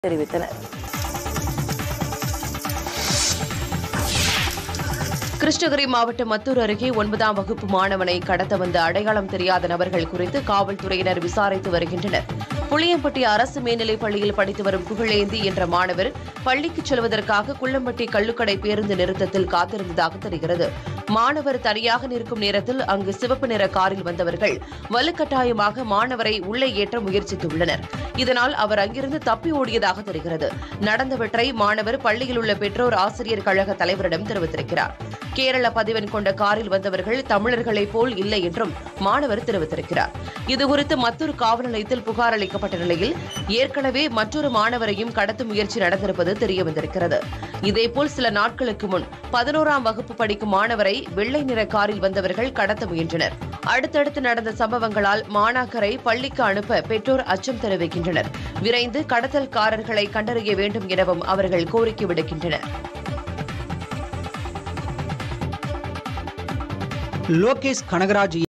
தெரிவித்தனர் கிருஷ்ணகிரி மாவட்டம் மத்தூர் அருகே ஒன்பதாம் வகுப்பு மாணவனை கடத்த வந்த அடையாளம் தெரியாத நபர்கள் குறித்து காவல்துறையினர் விசாரித்து வருகின்றனர் புளியம்பட்டி அரசு மேல்நிலைப் பள்ளியில் படித்து வரும் புகழேந்தி என்ற மாணவர் பள்ளிக்கு செல்வதற்காக குள்ளம்பட்டி கள்ளுக்கடை பேருந்து நிறுத்தத்தில் காத்திருந்ததாக தெரிகிறது மாணவர் தனியாக நிற்கும் நேரத்தில் அங்கு சிவப்பு நிற காரில் வந்தவர்கள் வலுக்கட்டாயமாக மாணவரை உள்ளே ஏற்ற முயற்சித்துள்ளனர் இதனால் அவர் அங்கிருந்து தப்பி ஓடியதாக தெரிகிறது நடந்தவற்றை மாணவர் பள்ளியில் உள்ள பெற்றோர் ஆசிரியர் கழக தலைவரிடம் தெரிவித்திருக்கிறார் கேரள பதிவெண் கொண்ட காரில் வந்தவர்கள் தமிழர்களைப் போல் இல்லை என்றும் மாணவர் தெரிவித்திருக்கிறார் இதுகுறித்து மற்றொரு காவல் நிலையத்தில் புகார் அளிக்கப்பட்ட நிலையில் ஏற்கனவே மற்றொரு மாணவரையும் கடத்தும் முயற்சி நடந்திருப்பது தெரியவந்திருக்கிறது இதேபோல் சில நாட்களுக்கு முன் பதினோராம் வகுப்பு படிக்கும் மாணவரை வெள்ளை நிற காரில் வந்தவர்கள் கடத்த முயன்றனர் அடுத்தடுத்து நடந்த சம்பவங்களால் மாணாக்கரை பள்ளிக்கு அனுப்ப பெற்றோர் அச்சம் தெரிவிக்கின்றனர் விரைந்து கடத்தல்காரர்களை கண்டறிய வேண்டும் எனவும் அவர்கள் கோரிக்கை விடுக்கின்றனர் லோகேஷ் கனகராஜ்